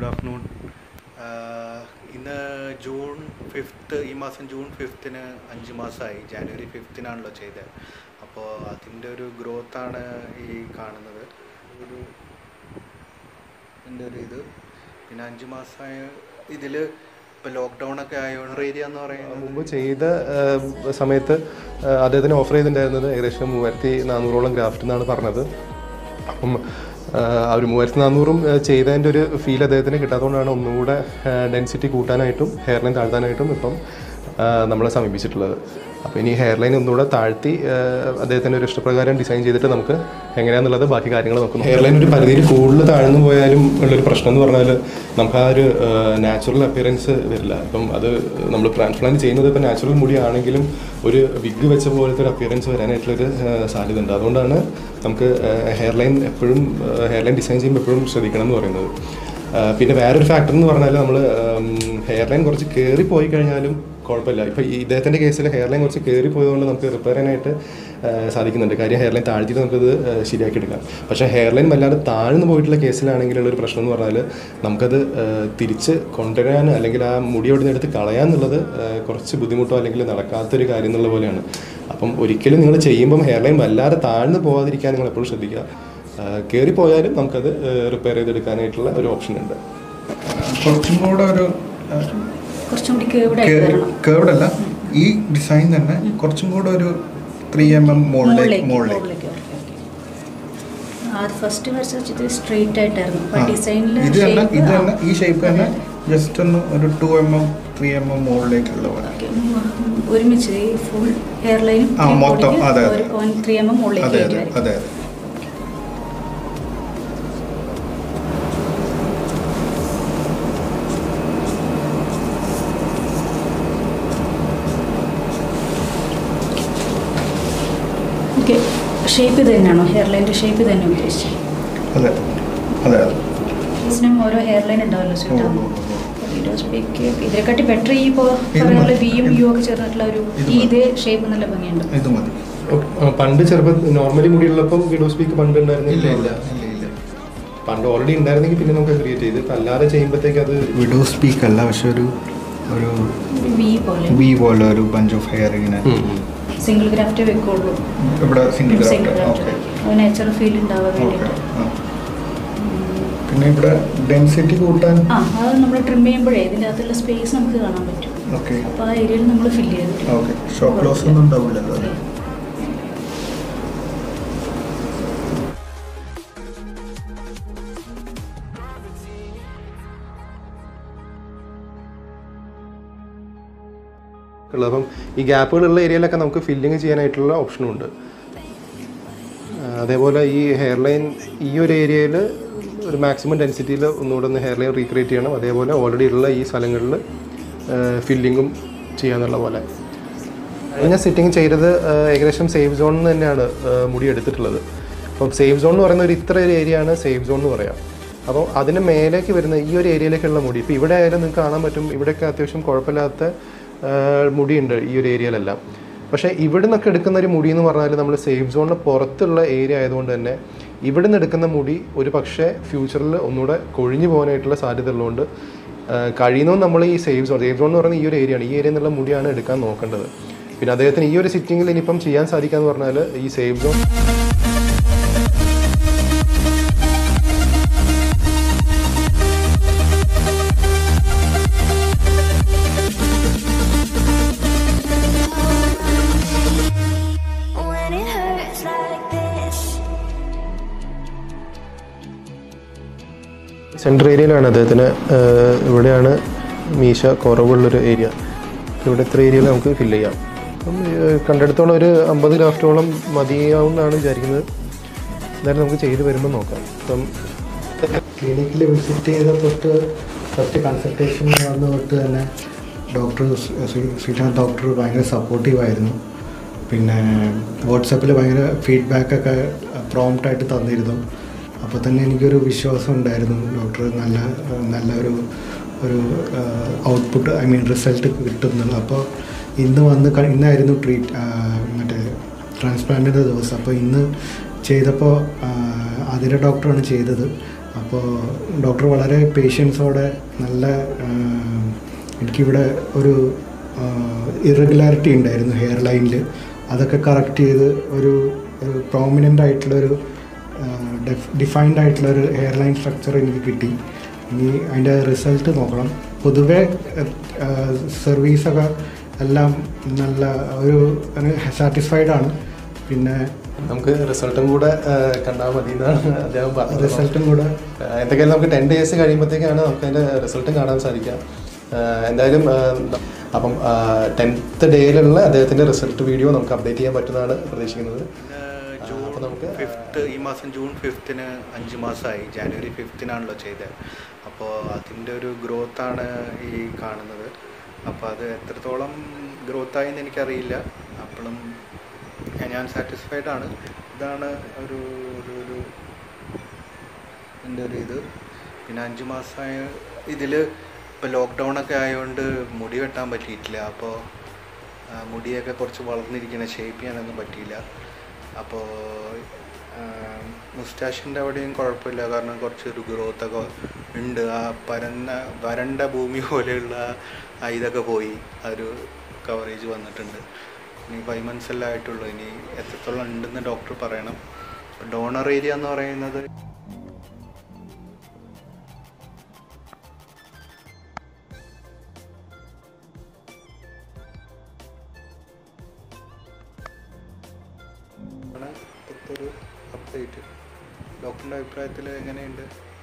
Good afternoon ഇന്ന് June fifth ഈ മാസം ജൂൺ ഫിഫ്ത്തിന് അഞ്ച് മാസമായി ജാനുവരി ഫിഫ്തിനാണല്ലോ ചെയ്തത് അപ്പോൾ അതിൻ്റെ ഒരു ഗ്രോത്താണ് ഈ കാണുന്നത് ഒരു ഇതിൻ്റെ ഒരു ഇത് പിന്നെ അഞ്ച് മാസമായ ഇതിൽ ഇപ്പോൾ ലോക്ക്ഡൗൺ ഒക്കെ ആയോണർ ഏരിയ എന്ന് പറയുന്നത് മുമ്പ് ചെയ്ത ആ, സമയത്ത് ആ, അദ്ദേഹത്തിന് ഓഫർ ചെയ്തിട്ടുണ്ടായിരുന്നത് ഏകദേശം മൂവായിരത്തി നാനൂറോളം ഗ്രാഫ്റ്റ് എന്നാണ് പറഞ്ഞത് അപ്പം ആ, ആ ഒരു മൂവായിരത്തി നാനൂറും ആ, ചെയ്തതിൻ്റെ ഒരു ഫീൽ അദ്ദേഹത്തിന് കിട്ടാത്തതുകൊണ്ടാണ് ഒന്നുകൂടെ ഡെൻസിറ്റി കൂട്ടാനായിട്ടും ഹെയർ ലൈൻ താഴ്ത്താനായിട്ടും ഇപ്പം ആ, നമ്മളെ സമീപിച്ചിട്ടുള്ളത് അപ്പോൾ ഇനി ഹെയർ ലൈൻ ഒന്നുകൂടെ താഴ്ത്തി ആ, അദ്ദേഹത്തിൻ്റെ ഒരു ഇഷ്ടപ്രകാരം ഡിസൈൻ ചെയ്തിട്ട് നമുക്ക് എങ്ങനെയാണെന്നുള്ളത് ബാക്കി കാര്യങ്ങൾ നോക്കുന്നു ഹെയർ ലൈൻ ഒരു പരിധിയിൽ കൂടുതൽ താഴ്ന്നു പോയാലും ഉള്ളൊരു പ്രശ്നം എന്ന് പറഞ്ഞാൽ നമുക്ക് ആ ഒരു നാച്ചുറൽ അപ്പിയറൻസ് വരില്ല അപ്പം അത് നമ്മൾ ട്രാൻസ്പ്ലാന്റ് ചെയ്യുന്നത് ഇപ്പോൾ നാച്ചുറൽ മുടിയാണെങ്കിലും ഒരു വിഗ് വെച്ച പോലത്തെ ഒരു അപ്പിയറൻസ് വരാനായിട്ടുള്ളൊരു ആ, സാധ്യത ഉണ്ട് അതുകൊണ്ടാണ് നമുക്ക് ഹെയർ ലൈൻ എപ്പോഴും ഹെയർ ലൈൻ ഡിസൈൻ ചെയ്യുമ്പോൾ എപ്പോഴും ശ്രദ്ധിക്കണം എന്ന് പറയുന്നത് ആ, പിന്നെ വേറൊരു ഫാക്ടർ എന്ന് പറഞ്ഞാൽ നമ്മൾ ഹെയർ ലൈൻ കുറച്ച് കയറി പോയി കഴിഞ്ഞാലും കുഴപ്പമില്ല ഇപ്പോൾ ഈ ഇദ്ദേഹത്തിൻ്റെ കേസിൽ ഹെയർ ലൈൻ കുറച്ച് കയറി പോയതുകൊണ്ട് നമുക്ക് റിപ്പയർ ചെയ്യാനായിട്ട് ആ, സാധിക്കുന്നുണ്ട് കാര്യം ഹെയർ ലൈൻ താഴ്ത്തിയിട്ട് നമുക്കത് ആ, ശരിയാക്കി എടുക്കാം പക്ഷേ ഹെയർ ലൈൻ വല്ലാതെ താഴ്ന്നു പോയിട്ടുള്ള കേസിലാണെങ്കിലുള്ള ഒരു പ്രശ്നം എന്ന് പറഞ്ഞാൽ നമുക്കത് ആ, തിരിച്ച് കൊണ്ടുവരാൻ അല്ലെങ്കിൽ ആ മുടി അവിടെ നിന്ന് എടുത്ത് കളയാന്നുള്ളത് ആ, കുറച്ച് ബുദ്ധിമുട്ടോ അല്ലെങ്കിൽ നടക്കാത്തൊരു കാര്യം എന്നുള്ള പോലെയാണ് അപ്പം ഒരിക്കലും നിങ്ങൾ ചെയ്യുമ്പം ഹെയർ ലൈൻ വല്ലാതെ താഴ്ന്നു പോകാതിരിക്കാൻ നിങ്ങൾ എപ്പോഴും ശ്രദ്ധിക്കുക കയറി പോയാലും നമുക്കത് റിപ്പയർ ചെയ്തെടുക്കാനായിട്ടുള്ള ഒരു ഓപ്ഷൻ ഉണ്ട് കുറച്ചും കൂടെ ഒരു കുറച്ചും കൂടി കേവിടെ ആയിട്ട് വരണം കേർഡ് അല്ല ഈ ഡിസൈൻ തന്നെ കുറച്ചും കൂടെ ഒരു ത്രീ എം എം മുകളിലേക്ക് മുകളിലേക്ക് മുകളിലേക്ക് മുകളിലേക്ക് ഓക്കെ ഓക്കെ അത് ഫസ്റ്റ് വരച്ച ഇത് സ്ട്രെയിറ്റ് ആയിട്ടായിരുന്നു ആ, അപ്പോൾ ഡിസൈനിൽ ഇത് തന്നെ ഇത് തന്നെ ഈ ഷേപ്പ് തന്നെ ജസ്റ്റ് ഒന്ന് ഒരു two M M three M M മുകളിലേക്കുള്ള പോലെ ഒരുമിച്ച് ഈ ഫുൾ ഹെയർ ലൈനും ആ, മൊത്തം, അതെ, അതെ. ഒരു പോയിന്റ് ത്രീ എം എം മുകളിലേക്ക് അതെ അതെ കയറ്റി അതെ അതെ ഓക്കെ ഷേപ്പ് ഇത് തന്നെയാണോ ഹെയർ ലൈൻ്റെ ഷേപ്പ് ഇത് തന്നെ ഉദ്ദേശിച്ചത് അതെ അതെ അതെ ഫേസിനും ഓരോ ഹെയർ ലൈൻ ഉണ്ടാവല്ലോ ഓ, സ്യൂട്ട് ഓ, ഓ, ഓ. ഇതിനെക്കാട്ടി ബെറ്റർ ഈ ഇപ്പോൾ ഇത് പറയുന്ന പോലെ മതി. വിയും യു ഒക്കെ ചേർന്നിട്ടുള്ള ഒരു ഇത് ഈ മതി. ഇതേ ഷേപ്പ് നല്ല ഭംഗിയുണ്ട് ഇത് മതി ആ, പണ്ട് ചെറുപ്പം നോർമലി മുടിയുള്ളപ്പം വിഡോ സ്പീക്ക് പണ്ട് ഉണ്ടായിരുന്നില്ല ഇല്ല ഇല്ല ഇല്ല ഇല്ല പണ്ട് ഓൾറെഡി ഉണ്ടായിരുന്നെങ്കിൽ പിന്നെ നമുക്ക് ക്രിയേറ്റ് ചെയ്ത് ഇപ്പം അല്ലാതെ ചെയ്യുമ്പോഴത്തേക്ക് അത് വിഡോ സ്പീക്ക് അല്ല പക്ഷെ ഒരു ഒരു വി പോലെ വി പോലെ ഒരു ബഞ്ച് ഓഫ് ഹെയർ ഇങ്ങനെ സിംഗിൾ ഗ്രാഫ്റ്റേ വെക്കുള്ളൂ ഇവിടെ സിംഗിൾ സിംഗിൾ ഗ്രാഫ്റ്റ് ഓക്കെ അത് നാച്ചുറൽ ഫീൽ ഉണ്ടാവാൻ ഓക്കെ വേണ്ടിയിട്ട് പിന്നെ ഇവിടെ ഡെൻസിറ്റി കൂട്ടാൻ ആ അത് നമ്മൾ ട്രിം ചെയ്യുമ്പോഴേ ഇതിൻ്റെ അകത്തുള്ള സ്പേസ് നമുക്ക് കാണാൻ പറ്റും ഓക്കെ അപ്പോൾ ആ ഏരിയയിൽ നമ്മൾ ഫില്ല് ചെയ്തിട്ട് ഓക്കെ ഷോപ്പ് ക്ലോസ് ഒന്നും ഉണ്ടാവില്ലല്ലോ അല്ലേ ഉള്ളത് അപ്പം ഈ ഗ്യാപ്പുകളുള്ള ഏരിയയിലൊക്കെ നമുക്ക് ഫില്ലിങ് ചെയ്യാനായിട്ടുള്ള ഓപ്ഷനും ഉണ്ട് ആ, അതേപോലെ ഈ ഹെയർ ലൈൻ ഈ ഒരു ഏരിയയിൽ ഒരു മാക്സിമം ഡെൻസിറ്റിയിൽ ഒന്നുകൂടെ ഒന്ന് ഹെയർ ലൈൻ റീക്രിയേറ്റ് ചെയ്യണം അതേപോലെ ഓൾറെഡി ഉള്ള ഈ സ്ഥലങ്ങളിൽ ഫില്ലിങ്ങും ചെയ്യാന്നുള്ള പോലെ കഴിഞ്ഞ സിറ്റിംഗ് ചെയ്തത് ആ, ഏകദേശം സേഫ് സോണിൽ നിന്ന് തന്നെയാണ് ആ, മുടി എടുത്തിട്ടുള്ളത് അപ്പം സേഫ് സോൺ എന്ന് പറയുന്ന ഒരു ഇത്ര ഒരു ഏരിയ ആണ് സേഫ് സോൺ എന്ന് പറയാം അപ്പോൾ അതിന് മേലേക്ക് വരുന്ന ഈ ഒരു ഏരിയയിലേക്കുള്ള മുടി ഇപ്പോൾ ഇവിടെ ആയാലും നിങ്ങൾക്ക് കാണാൻ പറ്റും ഇവിടെയൊക്കെ അത്യാവശ്യം കുഴപ്പമില്ലാത്ത ആ, മുടിയുണ്ട് ഈ ഒരു ഏരിയയിലെല്ലാം പക്ഷേ ഇവിടെ നിന്നൊക്കെ എടുക്കുന്ന ഒരു മുടി എന്ന് പറഞ്ഞാൽ നമ്മൾ സേഫ് സോണിന് പുറത്തുള്ള ഏരിയ ആയതുകൊണ്ട് തന്നെ ഇവിടെ നിന്ന് എടുക്കുന്ന മുടി ഒരു പക്ഷേ ഫ്യൂച്ചറിൽ ഒന്നുകൂടെ കൊഴിഞ്ഞു പോകാനായിട്ടുള്ള സാധ്യത ഉള്ളതുകൊണ്ട് കഴിയുന്നതും നമ്മൾ ഈ സേഫ് സോൺ സേഫ് സോൺ എന്ന് പറയുന്ന ഈ ഒരു ഏരിയയാണ് ഈ ഏരിയയിൽ നിന്നുള്ള മുടിയാണ് എടുക്കാൻ നോക്കേണ്ടത് പിന്നെ അദ്ദേഹത്തിന് ഈ ഒരു സിറ്റിങ്ങിൽ ഇനിയിപ്പം ചെയ്യാൻ സാധിക്കാന്ന് പറഞ്ഞാൽ ഈ safe zone When it hurts like this. Central ഏരിയയിലാണ് അദ്ദേഹത്തിന് ഏഹ്, ഇവിടെയാണ് മീശ കുറവുള്ളൊരു ഏരിയ ഇവിടെ ഇത്ര ഏരിയയിൽ നമുക്ക് ഫില്ല് ചെയ്യാം അപ്പം ഏഹ്, കണ്ടെടുത്തോളം ഒരു അമ്പത് ഗ്രാഫ്റ്റോളം മതിയാവും എന്നാണ് വിചാരിക്കുന്നത് എന്തായാലും നമുക്ക് ചെയ്ത് വരുമ്പോൾ നോക്കാം അപ്പം ക്ലിനിക്കിൽ വിസിറ്റ് ചെയ്ത തൊട്ട് ഫസ്റ്റ് കൺസൾട്ടേഷൻ വന്ന തൊട്ട് തന്നെ ഡോക്ടർ ശ്രീനാഥ് ഡോക്ടർ ഭയങ്കര സപ്പോർട്ടീവായിരുന്നു പിന്നെ വാട്സപ്പിൽ ഭയങ്കര ഫീഡ്ബാക്കൊക്കെ പ്രോംപ്റ്റായിട്ട് തന്നിരുന്നു അപ്പോൾ തന്നെ എനിക്കൊരു വിശ്വാസം ഉണ്ടായിരുന്നു ഡോക്ടർ നല്ല നല്ല ഒരു ഒരു ഔട്ട്പുട്ട് ഐ മീൻ റിസൾട്ട് കിട്ടുന്നത് അപ്പോൾ ഇന്ന് വന്ന് ക- ഇന്നായിരുന്നു ട്രീറ്റ് മറ്റേ ട്രാൻസ്പ്ലാന്റിൻ്റെ ദിവസം അപ്പോൾ ഇന്ന് ചെയ്തപ്പോൾ അതിര ഡോക്ടറാണ് ചെയ്തത് അപ്പോൾ ഡോക്ടർ വളരെ പേഷ്യൻസോടെ നല്ല ആ, എനിക്കിവിടെ ഒരു ഇറഗുലാരിറ്റി ഉണ്ടായിരുന്നു ഹെയർ ലൈനിൽ അതൊക്കെ കറക്റ്റ് ചെയ്ത് ഒരു ഒരു പ്രോമിനൻ്റ് ആയിട്ടുള്ളൊരു ഡിഫൈൻഡ് ആയിട്ടുള്ളൊരു ഹെയർ ലൈൻ സ്ട്രക്ചർ എനിക്ക് കിട്ടി ഇനി അതിൻ്റെ റിസൾട്ട് നോക്കണം പൊതുവേ സർവീസൊക്കെ എല്ലാം നല്ല ഒരു സാറ്റിസ്ഫൈഡ് ആണ് പിന്നെ നമുക്ക് റിസൾട്ടും കൂടെ കണ്ടാൽ മതി എന്നാണ് അദ്ദേഹം പറഞ്ഞത് റിസൾട്ടും കൂടെ ആ, എന്തൊക്കെയാലും നമുക്ക് ടെൻ ഡേയ്സ് കഴിയുമ്പോഴത്തേക്കാണ് നമുക്ക് അതിൻ്റെ റിസൾട്ടും കാണാൻ സാധിക്കുക ആ, എന്തായാലും ആ, അപ്പം ടെൻത്ത് ഡേയിലുള്ള അദ്ദേഹത്തിൻ്റെ റിസൾട്ട് വീഡിയോ നമുക്ക് അപ്ഡേറ്റ് ചെയ്യാൻ പറ്റുന്നതാണ് പ്രതീക്ഷിക്കുന്നത് ഇന്ന് ജൂൺ അപ്പോൾ നമുക്ക് ഫിഫ്ത്ത് ഈ മാസം ജൂൺ ഫിഫ്ത്തിന് അഞ്ച് മാസമായി ജാനുവരി ഫിഫ്തിനാണല്ലോ ചെയ്തത് അപ്പോൾ അതിൻ്റെ ഒരു ഗ്രോത്താണ് ഈ കാണുന്നത് അപ്പോൾ അത് എത്രത്തോളം ഗ്രോത്ത് എന്ന് എനിക്കറിയില്ല അപ്പോഴും ഞാൻ സാറ്റിസ്ഫൈഡ് ആണ് ഇതാണ് ഒരു ഒരു ഒരു എൻ്റെ ഒരു ഇത് പിന്നെ അഞ്ച് മാസമായ ഇതിൽ ഇപ്പോൾ ലോക്ക്ഡൗൺ ഒക്കെ ആയതുകൊണ്ട് മുടി വെട്ടാൻ പറ്റിയിട്ടില്ല അപ്പോൾ ആ, മുടിയൊക്കെ കുറച്ച് വളർന്നിരിക്കുന്ന ഷേപ്പ് ചെയ്യാനൊന്നും പറ്റിയില്ല അപ്പോൾ മുസ്റ്റാഷിൻ്റെ അവിടെയും കുഴപ്പമില്ല കാരണം കുറച്ചൊരു ഗ്രോത്ത് ഒക്കെ ഉണ്ട് ആ പരന്ന വരണ്ട ഭൂമി പോലെയുള്ള ആ ഇതൊക്കെ പോയി ആ ഒരു കവറേജ് വന്നിട്ടുണ്ട് ഇനി ഫൈവ് മന്ത്സ് എല്ലാം ആയിട്ടുള്ളൂ ഇനി എത്രത്തോളം ഉണ്ടെന്ന് ഡോക്ടർ പറയണം ഡോണർ ഏരിയ എന്ന് പറയുന്നത് ആണ് ഇപ്പോഴത്തെ ഒരു അപ്ഡേറ്റ് ഡോക്ടറിൻ്റെ അഭിപ്രായത്തിൽ എങ്ങനെയുണ്ട്